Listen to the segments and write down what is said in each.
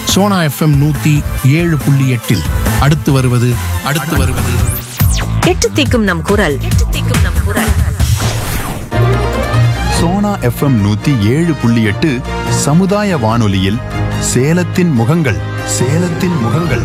Sona FM நூத்தி ஏழு புள்ளி எட்டில் அடுத்து வருவது அடுத்து வருவது எட்டு தீக்கும் நம் குரல் எட்டு தீக்கும் நம் குரல் சோனா எஃப்எம் நூத்தி ஏழு புள்ளி எட்டு சமுதாய வானொலியில் சேலத்தின் முகங்கள் சேலத்தின் முகங்கள்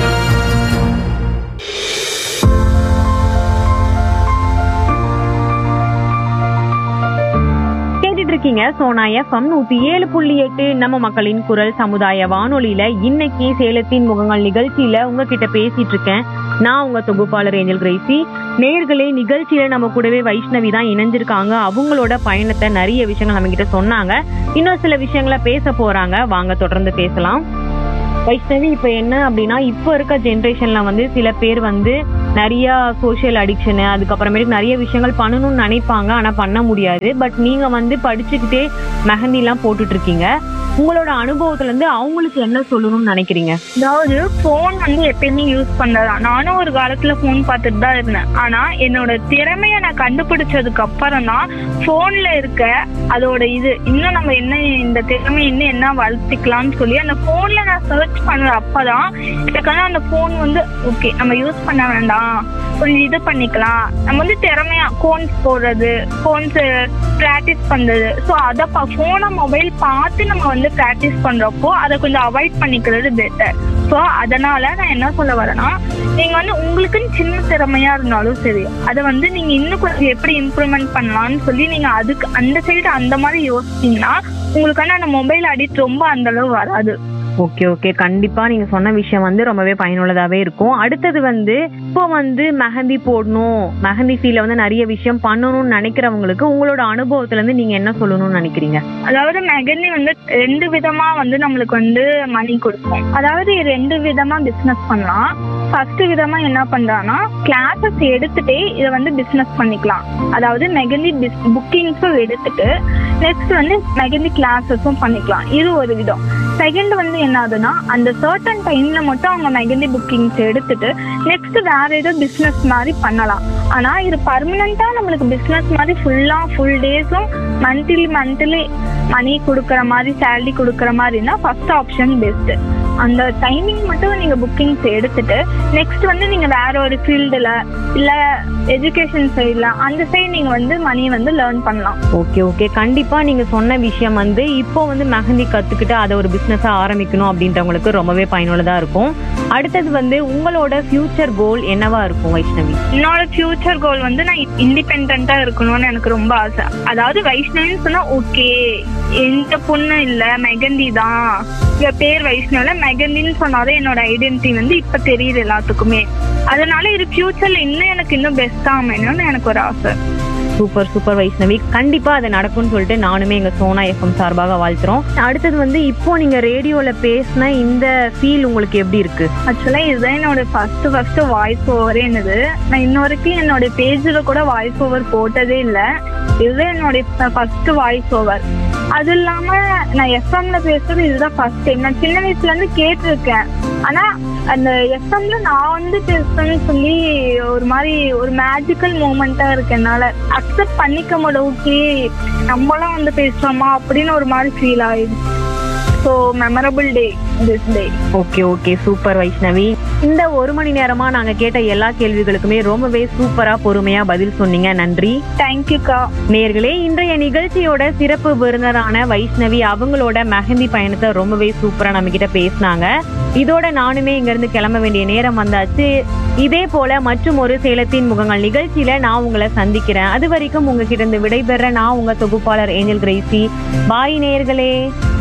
கேட்டுட்டு இருக்கீங்க சோனா எஃப்எம் நூத்தி ஏழு புள்ளி எட்டு நம்ம மக்களின் குரல் சமுதாய வானொலியில இன்னைக்கு சேலத்தின் முகங்கள் நிகழ்ச்சியில உங்ககிட்ட பேசிட்டு இருக்கேன் நான் உங்க தொகுப்பாளர் ஏஞ்சல் கிரேசி நேர்களே நிகழ்ச்சியில நம்ம கூடவே வைஷ்ணவி தான் இணைஞ்சிருக்காங்க அவங்களோட பயணத்தை நிறைய விஷயங்கள் நம்ம கிட்ட சொன்னாங்க இன்னும் சில விஷயங்களை பேச போறாங்க வாங்க தொடர்ந்து பேசலாம் வைஷ்ணவி இப்ப என்ன அப்படின்னா இப்ப இருக்க ஜென்ரேஷன்ல வந்து சில பேர் வந்து நிறைய சோஷியல் அடிக்ஷனு அதுக்கப்புறமேட்டுக்கு நிறைய விஷயங்கள் பண்ணணும்னு நினைப்பாங்க ஆனா பண்ண முடியாது பட் நீங்க வந்து படிச்சுக்கிட்டே மெஹந்தி எல்லாம் போட்டுட்டு இருக்கீங்க உங்களோட அனுபவத்துல இருந்து அவங்களுக்கு என்ன சொல்லணும்னு நினைக்கிறீங்க அதாவது ஃபோன் வந்து எப்பயுமே யூஸ் பண்ணலாம் நானும் ஒரு காலத்துல ஃபோன் பார்த்துட்டு தான் இருந்தேன் ஆனா என்னோட திறமைய நான் கண்டுபிடிச்சதுக்கு அப்புறம் தான் ஃபோன்ல இருக்க அதோட இது இன்னும் நம்ம என்ன இந்த திறமை இன்னும் என்ன வளர்த்திக்கலாம்னு சொல்லி அந்த ஃபோன்ல நான் சர்ச் பண்ண அப்பதான் எனக்கு வந்து அந்த ஃபோன் வந்து ஓகே நம்ம யூஸ் பண்ண வேண்டாம் கொஞ்சம் இது பண்ணிக்கலாம் நம்ம வந்து திறமையா கோன்ஸ் போடுறது கோன்ஸ் ப்ராக்டிஸ் பண்றது ஸோ அதை ஃபோனை மொபைல் பார்த்து நம்ம வந்து ப்ராக்டிஸ் பண்றப்போ அதை கொஞ்சம் அவாய்ட் பண்ணிக்கிறது பெட்டர் ஸோ அதனால நான் என்ன சொல்ல வரேன்னா நீங்க வந்து உங்களுக்குன்னு சின்ன திறமையா இருந்தாலும் சரி அதை வந்து நீங்க இன்னும் கொஞ்சம் எப்படி இம்ப்ரூவ்மெண்ட் பண்ணலாம்னு சொல்லி நீங்க அதுக்கு அந்த சைடு அந்த மாதிரி யோசிச்சீங்கன்னா உங்களுக்கு வந்து அந்த மொபைல் அடிக்ட் ரொம்ப அந்த அளவு வராது ஓகே ஓகே கண்டிப்பா நீங்க சொன்ன விஷயம் வந்து ரொம்பவே பயனுள்ளதாவே இருக்கும் அடுத்தது வந்து இப்போ வந்து மெஹந்தி போடணும் மெஹந்தி ஃபீல வந்து நிறைய விஷயம் பண்ணணும்னு நினைக்கிறவங்களுக்கு உங்களோட அனுபவத்துல இருந்து நீங்க என்ன சொல்லணும்னு நினைக்கிறீங்க அதாவது மெகந்தி வந்து ரெண்டு விதமா வந்து நம்மளுக்கு வந்து மணி கொடுக்கும் அதாவது ரெண்டு விதமா பிசினஸ் பண்ணலாம் ஃபர்ஸ்ட் விதமா என்ன பண்றான்னா கிளாஸஸ் எடுத்துட்டே இதை வந்து பிசினஸ் பண்ணிக்கலாம் அதாவது மெகந்தி புக்கிங்ஸும் எடுத்துட்டு நெக்ஸ்ட் வந்து மெகந்தி கிளாஸஸும் பண்ணிக்கலாம் இது ஒரு விதம் செகண்ட் வந்து என்ன ஆகுதுன்னா அந்த சர்டன் டைம்ல மட்டும் அவங்க மெகந்தி புக்கிங்ஸ் எடுத்துட்டு நெக்ஸ்ட் வேற ஏதோ பிசினஸ் மாதிரி பண்ணலாம் ஆனா இது பர்மனண்டா நம்மளுக்கு பிசினஸ் மாதிரி ஃபுல்லா ஃபுல் டேஸும் மந்த்லி மந்த்லி மணி கொடுக்குற மாதிரி சேலரி கொடுக்குற மாதிரினா ஃபர்ஸ்ட் ஆப்ஷன் பெஸ்ட் அந்த டைமிங் மட்டும் நீங்க புக்கிங்ஸ் எடுத்துட்டு நெக்ஸ்ட் வந்து நீங்க வேற ஒரு ஃபீல்டுல இல்ல எஜுகேஷன் சைட்ல அந்த சைடு நீங்க வந்து மணி வந்து லேர்ன் பண்ணலாம் ஓகே ஓகே கண்டிப்பா நீங்க சொன்ன விஷயம் வந்து இப்போ வந்து மெஹந்தி கத்துக்கிட்டு அதை ஒரு பிசினஸா ஆரம்பிக்கணும் அப்படின்றவங்களுக்கு ரொம்பவே பயனுள்ளதா இருக்கும் அடுத்தது வந்து உங்களோட ஃபியூச்சர் கோல் என்னவா இருக்கும் வைஷ்ணவி என்னோட ஃபியூச்சர் கோல் வந்து நான் இண்டிபெண்டா இருக்கணும்னு எனக்கு ரொம்ப ஆசை அதாவது வைஷ்ணவின்னு சொன்னா ஓகே எந்த பொண்ணு இல்ல மெகந்தி தான் இவ பேர் வைஷ்ணவில மெகந்தின்னு சொன்னாலே என்னோட ஐடென்டிட்டி வந்து இப்ப தெரியுது எல்லாத்துக்குமே அதனால இது ஃபியூச்சர்ல இன்னும் எனக்கு இன்னும் பெஸ்டா அமையணும்னு எனக்கு ஒரு ஆசை சூப்பர் சூப்பர் வைஷ்ணவி கண்டிப்பா அது நடக்கும்னு சொல்லிட்டு நானுமே எங்க சோனா எஃப்எம் சார்பாக வாழ்த்துறோம் அடுத்தது வந்து இப்போ நீங்க ரேடியோல பேசின இந்த ஃபீல் உங்களுக்கு எப்படி இருக்கு ஆக்சுவலா இதுதான் என்னோட ஃபர்ஸ்ட் ஃபர்ஸ்ட் வாய்ஸ் ஓவரே என்னது நான் இன்ன வரைக்கும் என்னோட பேஜ்ல கூட வாய்ஸ் ஓவர் போட்டதே இல்லை இதுதான் என்னோட ஃபர்ஸ்ட் வாய்ஸ் ஓவர் அது இல்லாம நான் எஃப்எம்ல பேசுறது இதுதான் ஃபர்ஸ்ட் டைம் நான் சின்ன வயசுல இருந்து கேட்டிருக்கேன் ஆனா அந்த எஃப்எம்ல நான் வந்து பேசுறேன்னு சொல்லி ஒரு மாதிரி ஒரு மேஜிக்கல் மூமெண்டா இருக்கு என்னால அக்செப்ட் பண்ணிக்க முடியும் ஓகே நம்மளாம் வந்து பேசுறோமா அப்படின்னு ஒரு மாதிரி ஃபீல் ஆயிடுச்சு so memorable day this day okay okay super Vaishnavi இந்த ஒரு மணி நேரமா நாங்க கேட்ட எல்லா கேள்விகளுக்குமே ரொம்பவே சூப்பரா பொறுமையா பதில் சொன்னீங்க நன்றி தேங்க்யூக்கா நேர்களே இன்றைய நிகழ்ச்சியோட சிறப்பு விருந்தரான வைஷ்ணவி அவங்களோட மெஹந்தி பயணத்தை ரொம்பவே சூப்பரா நம்ம கிட்ட பேசினாங்க இதோட நானுமே இங்க இருந்து கிளம்ப வேண்டிய நேரம் வந்தாச்சு இதே போல மற்றும் ஒரு சேலத்தின் முகங்கள் நிகழ்ச்சியில நான் உங்களை சந்திக்கிறேன் அது வரைக்கும் உங்ககிட்ட இருந்து விடைபெற நான் உங்க தொகுப்பாளர் ஏஞ்சல் கிரேசி பாய் நேர்களே